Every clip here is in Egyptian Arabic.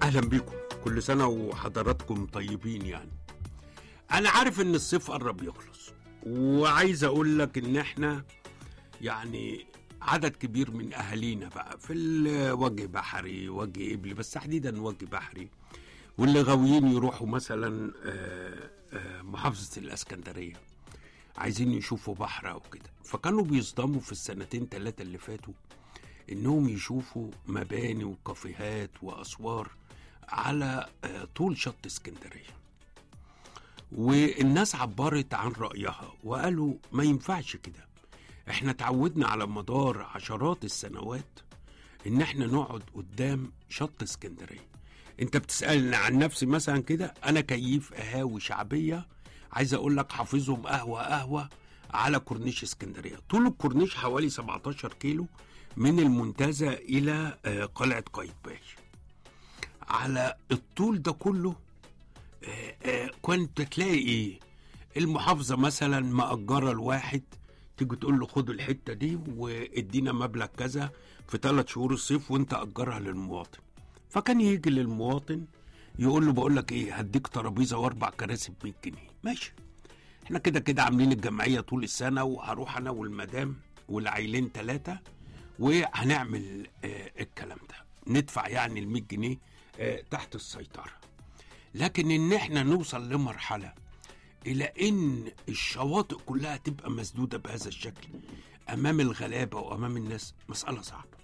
اهلا بيكم كل سنه وحضراتكم طيبين يعني انا عارف ان الصيف قرب يخلص وعايز اقول لك ان احنا يعني عدد كبير من اهالينا بقى في الوجه بحري وجه قبلي بس تحديدا وجه بحري واللي غاويين يروحوا مثلا آه، آه، محافظه الاسكندريه عايزين يشوفوا بحر او كده فكانوا بيصدموا في السنتين ثلاثه اللي فاتوا انهم يشوفوا مباني وكافيهات واسوار على آه، طول شط اسكندريه والناس عبرت عن رايها وقالوا ما ينفعش كده احنا تعودنا على مدار عشرات السنوات ان احنا نقعد قدام شط اسكندريه انت بتسالني عن نفسي مثلا كده انا كيف قهاوي شعبيه عايز اقول لك حافظهم قهوه قهوه على كورنيش اسكندريه طول الكورنيش حوالي 17 كيلو من المنتزه الى آه، قلعه قايتباي على الطول ده كله آه، آه، كنت تلاقي ايه المحافظه مثلا مأجره الواحد تيجي تقول له خد الحته دي وادينا مبلغ كذا في ثلاث شهور الصيف وانت اجرها للمواطن فكان يجي للمواطن يقول له بقول لك ايه هديك ترابيزه واربع كراسي ب 100 جنيه ماشي احنا كده كده عاملين الجمعيه طول السنه وهروح انا والمدام والعيلين ثلاثه وهنعمل آه الكلام ده ندفع يعني ال 100 جنيه آه تحت السيطره لكن ان احنا نوصل لمرحله الى ان الشواطئ كلها تبقى مسدوده بهذا الشكل امام الغلابه وامام الناس مساله صعبه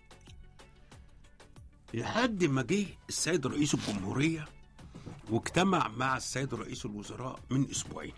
لحد ما جه السيد رئيس الجمهوريه واجتمع مع السيد رئيس الوزراء من اسبوعين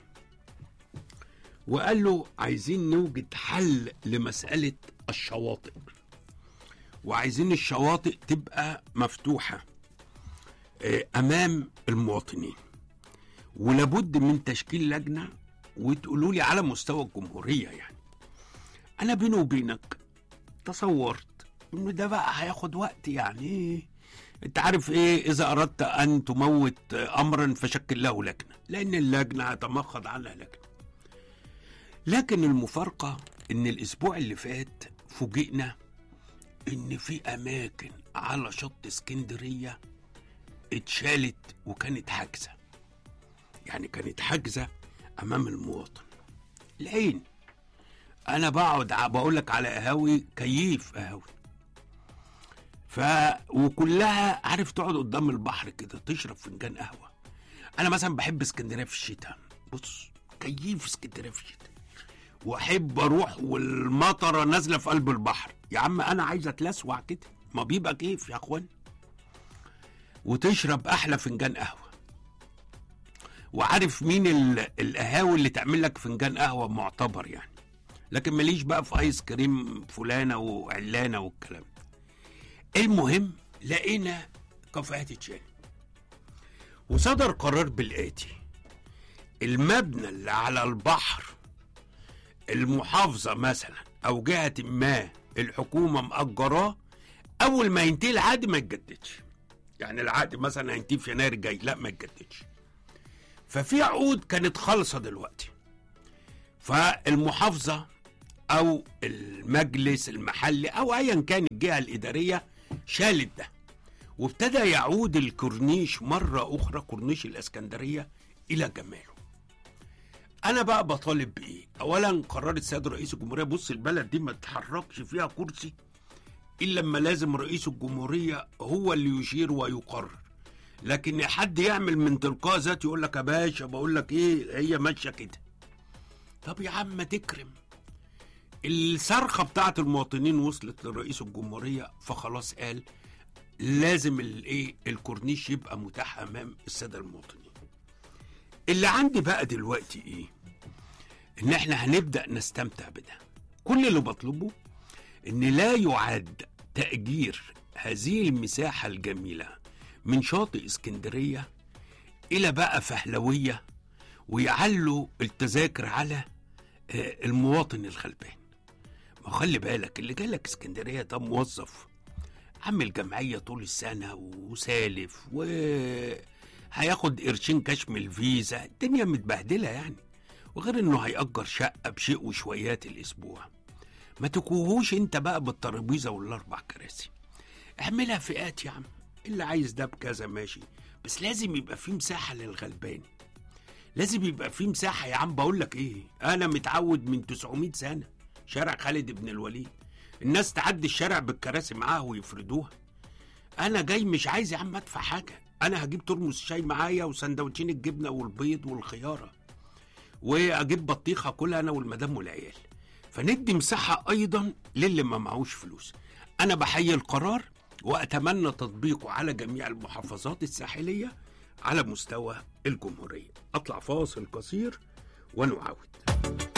وقال له عايزين نوجد حل لمساله الشواطئ وعايزين الشواطئ تبقى مفتوحه آه، امام المواطنين ولابد من تشكيل لجنه وتقولوا لي على مستوى الجمهوريه يعني انا بيني وبينك تصورت انه ده بقى هياخد وقت يعني إيه؟ انت عارف ايه اذا اردت ان تموت امرا فشكل له لجنه لان اللجنه هتمخض عنها لجنه لكن المفارقه ان الاسبوع اللي فات فوجئنا ان في اماكن على شط اسكندريه اتشالت وكانت حاجزه يعني كانت حاجزه امام المواطن العين انا بقعد ع- بقول لك على قهاوي كيف قهاوي ف وكلها عارف تقعد قدام البحر كده تشرب فنجان قهوه انا مثلا بحب اسكندريه في الشتاء بص كيف اسكندريه في الشتاء واحب اروح والمطره نازله في قلب البحر يا عم انا عايز اتلسوع كده ما بيبقى كيف يا اخوان وتشرب احلى فنجان قهوه وعارف مين ال- القهاوي اللي تعمل لك فنجان قهوه معتبر يعني لكن ماليش بقى في ايس كريم فلانه وعلانه والكلام ده المهم لقينا كافيهات اتشال وصدر قرار بالاتي المبنى اللي على البحر المحافظه مثلا او جهه ما الحكومه مأجراه اول ما ينتهي العقد ما يتجددش يعني العقد مثلا هينتهي في يناير الجاي لا ما يتجددش ففي عقود كانت خالصه دلوقتي فالمحافظه او المجلس المحلي او ايا كان الجهه الاداريه شالت ده وابتدى يعود الكورنيش مره اخرى كورنيش الاسكندريه الى جماله انا بقى بطالب بايه اولا قرار السيد رئيس الجمهوريه بص البلد دي ما تتحركش فيها كرسي الا لما لازم رئيس الجمهوريه هو اللي يشير ويقرر لكن حد يعمل من تلقاء ذاته يقول لك يا باشا بقول لك ايه هي ماشيه كده طب يا عم ما تكرم الصرخه بتاعت المواطنين وصلت لرئيس الجمهوريه فخلاص قال لازم الايه الكورنيش يبقى متاح امام الساده المواطنين اللي عندي بقى دلوقتي ايه ان احنا هنبدا نستمتع بده كل اللي بطلبه ان لا يعاد تاجير هذه المساحه الجميله من شاطئ اسكندريه الى بقى فهلويه ويعلوا التذاكر على آه، المواطن الغلبان ما خلي بالك اللي جالك اسكندريه ده موظف عامل جمعيه طول السنه وسالف و هياخد قرشين كاش من الفيزا الدنيا متبهدله يعني وغير انه هيأجر شقه بشيء وشويات الاسبوع ما تكوهوش انت بقى بالترابيزه والاربع كراسي اعملها فئات يا عم اللي عايز ده بكذا ماشي بس لازم يبقى في مساحه للغلبان لازم يبقى في مساحه يا عم بقول لك ايه انا متعود من 900 سنه شارع خالد بن الوليد الناس تعدي الشارع بالكراسي معاها ويفردوها انا جاي مش عايز يا عم ادفع حاجه انا هجيب ترمس شاي معايا وسندوتشين الجبنه والبيض والخياره واجيب بطيخه كلها انا والمدام والعيال فندي مساحه ايضا للي ما معهوش فلوس انا بحيي القرار واتمنى تطبيقه على جميع المحافظات الساحليه على مستوى الجمهوريه اطلع فاصل قصير ونعاود